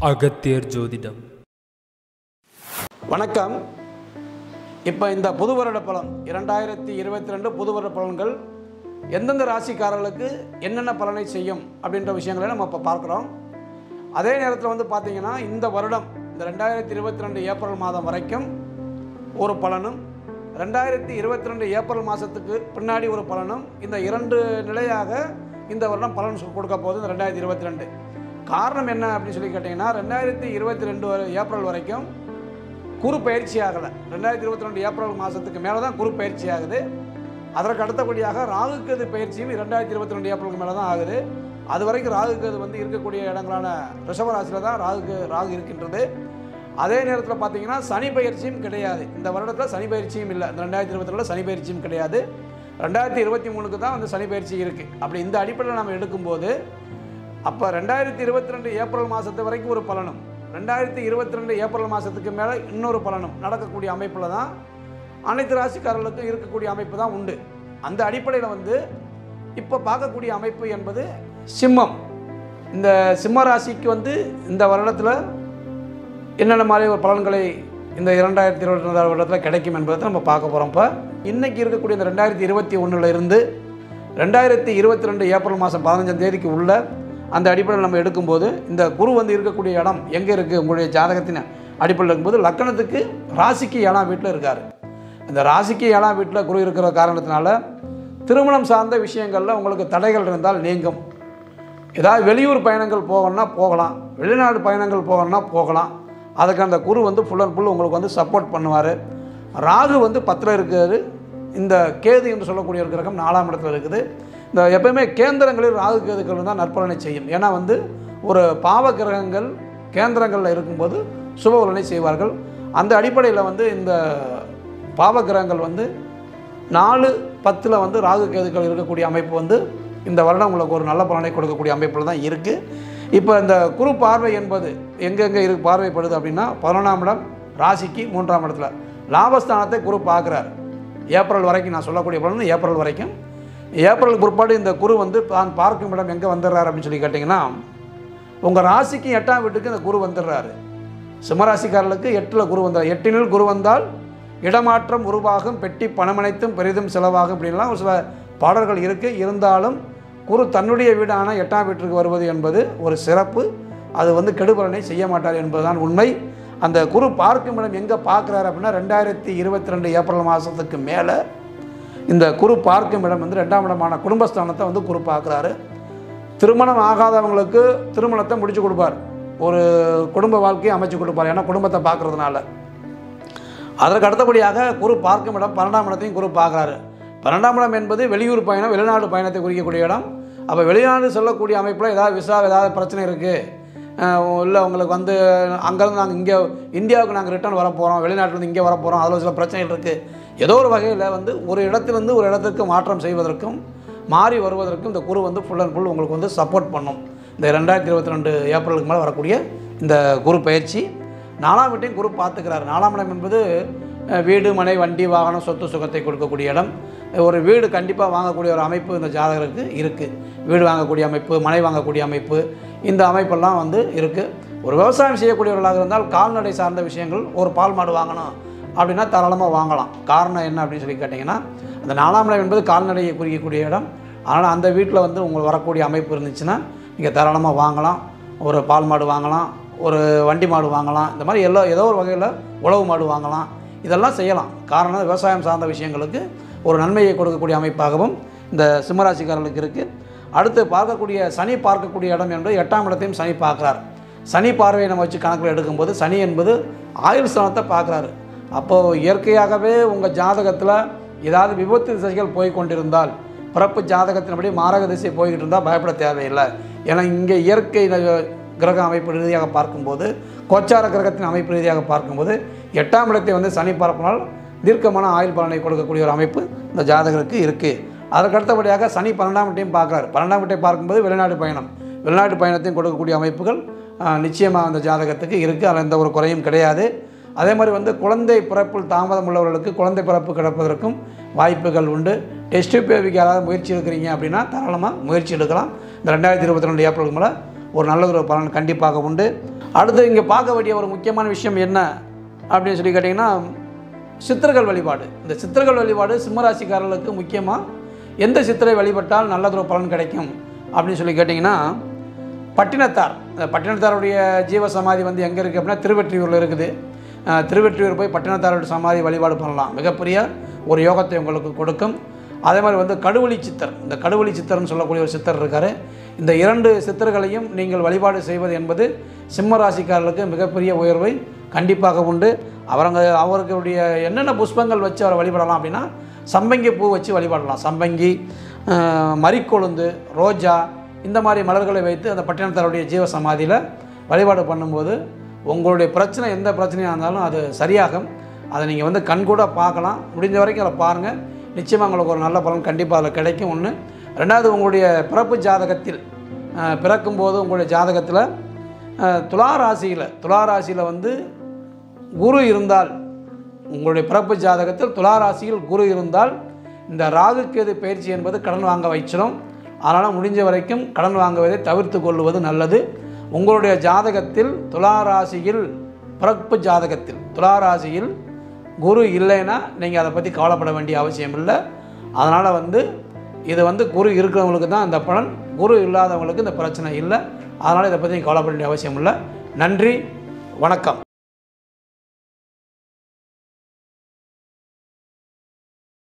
அகத்தியர் ஜோதிடம் வணக்கம் இப்போ இந்த புது வருட பலன் இரண்டாயிரத்தி இருபத்தி ரெண்டு புது வருட பலன்கள் எந்தெந்த ராசிக்காரர்களுக்கு என்னென்ன பலனை செய்யும் அப்படின்ற விஷயங்களை நம்ம இப்போ பார்க்குறோம் அதே நேரத்தில் வந்து பார்த்தீங்கன்னா இந்த வருடம் இந்த ரெண்டாயிரத்தி இருபத்தி ரெண்டு ஏப்ரல் மாதம் வரைக்கும் ஒரு பலனும் ரெண்டாயிரத்தி இருபத்தி ரெண்டு ஏப்ரல் மாதத்துக்கு பின்னாடி ஒரு பலனும் இந்த இரண்டு நிலையாக இந்த வருடம் பலன் சொ- கொடுக்க போகுது இந்த ரெண்டாயிரத்தி இருபத்தி ரெண்டு காரணம் என்ன அப்படின்னு சொல்லி கேட்டிங்கன்னா ரெண்டாயிரத்தி இருபத்தி ரெண்டு வரை ஏப்ரல் வரைக்கும் குரு பயிற்சி ஆகலை ரெண்டாயிரத்தி இருபத்தி ரெண்டு ஏப்ரல் மாதத்துக்கு மேலே தான் குரு பயிற்சி ஆகுது அதற்கு அடுத்தபடியாக ராகுக்கேது பயிற்சியும் ரெண்டாயிரத்தி இருபத்தி ரெண்டு ஏப்ரலுக்கு மேலே தான் ஆகுது அது வரைக்கும் ராகுக்கேது வந்து இருக்கக்கூடிய இடங்களான ரிஷபராசியில் தான் ராகுக்கு ராகு இருக்கின்றது அதே நேரத்தில் பார்த்தீங்கன்னா சனி பயிற்சியும் கிடையாது இந்த வருடத்தில் சனி பயிற்சியும் இல்லை இந்த ரெண்டாயிரத்தி இருபத்தி ரெண்டில் சனி பயிற்சியும் கிடையாது ரெண்டாயிரத்தி இருபத்தி மூணுக்கு தான் வந்து சனி பயிற்சி இருக்குது அப்படி இந்த அடிப்படையில் நம்ம எடுக்கும்போது அப்போ ரெண்டாயிரத்தி இருபத்தி ரெண்டு ஏப்ரல் மாதத்து வரைக்கும் ஒரு பலனும் ரெண்டாயிரத்தி இருபத்தி ரெண்டு ஏப்ரல் மாதத்துக்கு மேலே இன்னொரு பலனும் நடக்கக்கூடிய அமைப்பில் தான் அனைத்து ராசிக்காரர்களுக்கும் இருக்கக்கூடிய அமைப்பு தான் உண்டு அந்த அடிப்படையில் வந்து இப்போ பார்க்கக்கூடிய அமைப்பு என்பது சிம்மம் இந்த சிம்ம ராசிக்கு வந்து இந்த வருடத்தில் என்னென்ன மாதிரி ஒரு பலன்களை இந்த இரண்டாயிரத்தி இருபத்தி ரெண்டாவது வருடத்தில் கிடைக்கும் என்பதை நம்ம பார்க்க போகிறோம் இப்போ இன்றைக்கி இருக்கக்கூடிய இந்த ரெண்டாயிரத்தி இருபத்தி ஒன்றில் இருந்து ரெண்டாயிரத்தி இருபத்தி ரெண்டு ஏப்ரல் மாதம் பதினஞ்சாம் தேதிக்கு உள்ள அந்த அடிப்படையில் நம்ம எடுக்கும்போது இந்த குரு வந்து இருக்கக்கூடிய இடம் எங்கே இருக்குது உங்களுடைய ஜாதகத்தின் அடிப்படையில் இருக்கும்போது லக்கணத்துக்கு ராசிக்கு ஏழாம் வீட்டில் இருக்கார் இந்த ராசிக்கு ஏழாம் வீட்டில் குரு இருக்கிற காரணத்தினால திருமணம் சார்ந்த விஷயங்களில் உங்களுக்கு தடைகள் இருந்தால் நீங்கும் ஏதாவது வெளியூர் பயணங்கள் போகணும்னா போகலாம் வெளிநாடு பயணங்கள் போகணும்னா போகலாம் அதுக்கு அந்த குரு வந்து ஃபுல் அண்ட் ஃபுல் உங்களுக்கு வந்து சப்போர்ட் பண்ணுவார் ராகு வந்து பத்தில் இருக்காரு இந்த கேது என்று சொல்லக்கூடிய ஒரு கிரகம் நாலாம் இடத்துல இருக்குது இந்த எப்பயுமே கேந்திரங்களில் ராகு கேதுக்கள் தான் நற்பலனை செய்யும் ஏன்னா வந்து ஒரு பாவ கிரகங்கள் கேந்திரங்களில் இருக்கும்போது சுபபலனை செய்வார்கள் அந்த அடிப்படையில் வந்து இந்த பாவ கிரகங்கள் வந்து நாலு பத்தில் வந்து ராகு கேதுக்கள் இருக்கக்கூடிய அமைப்பு வந்து இந்த வருடம் உங்களுக்கு ஒரு நல்ல பலனை கொடுக்கக்கூடிய அமைப்பில் தான் இருக்குது இப்போ இந்த குரு பார்வை என்பது எங்கெங்கே இருக்கு பார்வைப்படுது அப்படின்னா பதினொன்றாம் இடம் ராசிக்கு மூன்றாம் இடத்துல லாபஸ்தானத்தை குரு பார்க்குறாரு ஏப்ரல் வரைக்கும் நான் சொல்லக்கூடிய பலன் ஏப்ரல் வரைக்கும் ஏப்ரல் பிற்பாடு இந்த குரு வந்து தான் பார்க்கும் இடம் எங்கே வந்துடுறாரு அப்படின்னு சொல்லி கேட்டிங்கன்னா உங்கள் ராசிக்கு எட்டாம் வீட்டுக்கு இந்த குரு வந்துடுறாரு சிம்மராசிக்காரர்களுக்கு எட்டில் குரு வந்தார் எட்டினில் குரு வந்தால் இடமாற்றம் உருவாகும் பெட்டி பணமனைத்தும் பெரிதும் செலவாகும் இப்படின்லாம் ஒரு சில பாடல்கள் இருக்குது இருந்தாலும் குரு தன்னுடைய வீடான எட்டாம் வீட்டிற்கு வருவது என்பது ஒரு சிறப்பு அது வந்து கெடுபலனை செய்ய மாட்டார் என்பதுதான் உண்மை அந்த குரு பார்க்கும் இடம் எங்கே பார்க்குறாரு அப்படின்னா ரெண்டாயிரத்தி இருபத்தி ரெண்டு ஏப்ரல் மாதத்துக்கு மேலே இந்த குரு பார்க்கும் இடம் வந்து ரெண்டாம் இடமான குடும்பஸ்தானத்தை வந்து குரு பார்க்குறாரு திருமணம் ஆகாதவங்களுக்கு திருமணத்தை முடிச்சு கொடுப்பார் ஒரு குடும்ப வாழ்க்கையை அமைச்சு கொடுப்பார் ஏன்னா குடும்பத்தை பார்க்கறதுனால அதற்கு அடுத்தபடியாக குரு பார்க்கும் இடம் பன்னெண்டாம் இடத்தையும் குரு பார்க்குறாரு பன்னெண்டாம் இடம் என்பது வெளியூர் பயணம் வெளிநாடு பயணத்தை குறிக்கக்கூடிய இடம் அப்போ வெளிநாடு செல்லக்கூடிய அமைப்பில் ஏதாவது விசா ஏதாவது பிரச்சனை இருக்குது இல்லை உங்களுக்கு வந்து அங்கேருந்து நாங்கள் இங்கே இந்தியாவுக்கு நாங்கள் ரிட்டர்ன் வர போகிறோம் வெளிநாட்டிலேருந்து இங்கே வர போகிறோம் அதில் சில பிரச்சனைகள் இருக்குது ஏதோ ஒரு வகையில் வந்து ஒரு இடத்திலிருந்து ஒரு இடத்திற்கு மாற்றம் செய்வதற்கும் மாறி வருவதற்கும் இந்த குரு வந்து ஃபுல் அண்ட் ஃபுல் உங்களுக்கு வந்து சப்போர்ட் பண்ணும் இந்த ரெண்டாயிரத்தி இருபத்தி ரெண்டு ஏப்ரலுக்கு மேலே வரக்கூடிய இந்த குரு பயிற்சி நாலாம் வீட்டையும் குரு பார்த்துக்கிறார் நாலாம் இடம் என்பது அஹ், வீடு மனை வண்டி வாகனம் சொத்து சுகத்தை கொடுக்கக்கூடிய இடம் ஒரு வீடு கண்டிப்பாக வாங்கக்கூடிய ஒரு அமைப்பு இந்த ஜாதகருக்கு இருக்குது வீடு வாங்கக்கூடிய அமைப்பு மனை வாங்கக்கூடிய அமைப்பு இந்த அமைப்பெல்லாம் வந்து இருக்குது ஒரு விவசாயம் செய்யக்கூடியவர்களாக இருந்தால் கால்நடை சார்ந்த விஷயங்கள் ஒரு பால் மாடு வாங்கணும் அப்படின்னா தாராளமாக வாங்கலாம் காரணம் என்ன அப்படின்னு சொல்லி கேட்டிங்கன்னா அந்த நாலாம் இடம் என்பது கால்நடையை குறிக்கக்கூடிய இடம் அதனால் அந்த வீட்டில் வந்து உங்களுக்கு வரக்கூடிய அமைப்பு இருந்துச்சுன்னா நீங்கள் தாராளமாக வாங்கலாம் ஒரு பால் மாடு வாங்கலாம் ஒரு வண்டி மாடு வாங்கலாம் இந்த மாதிரி எல்லா ஏதோ ஒரு வகையில் உழவு மாடு வாங்கலாம் இதெல்லாம் செய்யலாம் காரணம் விவசாயம் சார்ந்த விஷயங்களுக்கு ஒரு நன்மையை கொடுக்கக்கூடிய அமைப்பாகவும் இந்த சிம்மராசிக்காரர்களுக்கு இருக்குது அடுத்து பார்க்கக்கூடிய சனி பார்க்கக்கூடிய இடம் என்பது எட்டாம் இடத்தையும் சனி பார்க்குறார் சனி பார்வையை நம்ம வச்சு கணக்கில் எடுக்கும்போது சனி என்பது ஆயுள் ஸ்தானத்தை பார்க்குறாரு அப்போது இயற்கையாகவே உங்கள் ஜாதகத்தில் ஏதாவது விபத்து திசைகள் போய் கொண்டிருந்தால் பிறப்பு ஜாதகத்தின்படி மாரக திசை போய்கிட்டு இருந்தால் பயப்பட தேவையில்லை ஏன்னா இங்கே இயற்கை ந- கிரக அமைப்பு ரீதியாக பார்க்கும்போது கோச்சார கிரகத்தின் அமைப்பு ரீதியாக பார்க்கும்போது எட்டாம் இடத்தை வந்து சனி பார்ப்பனால் தீர்க்கமான ஆயுள் பலனை கொடுக்கக்கூடிய ஒரு அமைப்பு இந்த ஜாதகருக்கு இருக்குது அதற்கு அடுத்தபடியாக சனி பன்னெண்டாம் வீட்டையும் பார்க்குறாரு பன்னெண்டாம் வீட்டை பார்க்கும்போது வெளிநாடு பயணம் வெளிநாட்டு பயணத்தையும் கொடுக்கக்கூடிய அமைப்புகள் நிச்சயமாக அந்த ஜாதகத்துக்கு இருக்குது அதில் எந்த ஒரு குறையும் கிடையாது அதே மாதிரி வந்து குழந்தை பிறப்பில் தாமதம் உள்ளவர்களுக்கு குழந்தை பிறப்பு கிடப்பதற்கும் வாய்ப்புகள் உண்டு டெஸ்ட் பேபிக்கு யாராவது முயற்சி எடுக்கிறீங்க அப்படின்னா தாராளமாக முயற்சி எடுக்கலாம் இந்த ரெண்டாயிரத்தி இருபத்தி ரெண்டு ஏப்ரலுக்கு மேலே ஒரு நல்ல ஒரு பலன் கண்டிப்பாக உண்டு அடுத்து இங்கே பார்க்க வேண்டிய ஒரு முக்கியமான விஷயம் என்ன அப்படின்னு சொல்லி கேட்டிங்கன்னா சித்தர்கள் வழிபாடு இந்த சித்தர்கள் வழிபாடு சிம்மராசிக்காரர்களுக்கு முக்கியமாக எந்த சித்தரை வழிபட்டால் நல்லதொரு பலன் கிடைக்கும் அப்படின்னு சொல்லி கேட்டிங்கன்னா பட்டினத்தார் இந்த பட்டினத்தாருடைய ஜீவ சமாதி வந்து எங்கே இருக்குது அப்படின்னா திருவெற்றியூரில் இருக்குது அஹ், திருவெற்றியூர் போய் பட்டினத்தாருடைய சமாதி வழிபாடு பண்ணலாம் மிகப்பெரிய ஒரு யோகத்தை உங்களுக்கு கொடுக்கும் அதே மாதிரி வந்து கடுவழி சித்தர் இந்த கடுவழி சித்தர்னு சொல்லக்கூடிய ஒரு சித்தர் இருக்கார் இந்த இரண்டு சித்தர்களையும் நீங்கள் வழிபாடு செய்வது என்பது சிம்ம ராசிக்காரர்களுக்கு மிகப்பெரிய உயர்வை கண்டிப்பாக உண்டு அவரங்க அவர்களுடைய என்னென்ன புஷ்பங்கள் வச்சு அவரை வழிபடலாம் அப்படின்னா சம்பங்கி பூ வச்சு வழிபடலாம் சம்பங்கி அஹ், மரிக்கொழுந்து ரோஜா இந்த மாதிரி மலர்களை வைத்து அந்த பட்டினத்தாருடைய ஜீவ சமாதியில் வழிபாடு பண்ணும்போது உங்களுடைய பிரச்சனை எந்த பிரச்சனையாக இருந்தாலும் அது சரியாகும் அதை நீங்கள் வந்து கண்கூட பார்க்கலாம் முடிஞ்ச வரைக்கும் அதை பாருங்கள் நிச்சயமாக உங்களுக்கு ஒரு நல்ல பலன் கண்டிப்பாக அதில் கிடைக்கும் ஒன்று ரெண்டாவது உங்களுடைய பிறப்பு ஜாதகத்தில் அஹ், பிறக்கும்போது உங்களுடைய ஜாதகத்தில் அஹ், துலா ராசியில் துலா ராசியில் வந்து குரு இருந்தால் உங்களுடைய பிறப்பு ஜாதகத்தில் துலா ராசியில் குரு இருந்தால் இந்த ராகு கேது பயிற்சி என்பது கடன் வாங்க வைச்சிடும் அதனால் முடிஞ்ச வரைக்கும் கடன் வாங்குவதை தவிர்த்து கொள்வது நல்லது உங்களுடைய ஜாதகத்தில் துலா ராசியில் பிறப்பு ஜாதகத்தில் துலா ராசியில் குரு இல்லைன்னா நீங்கள் அதை பற்றி கவலைப்பட வேண்டிய அவசியம் இல்லை அதனால் வந்து இது வந்து குரு இருக்கிறவங்களுக்கு தான் இந்த பலன் குரு இல்லாதவங்களுக்கு இந்த பிரச்சனை இல்லை அதனால் இதை பற்றி கவலைப்பட வேண்டிய அவசியம் இல்லை நன்றி வணக்கம்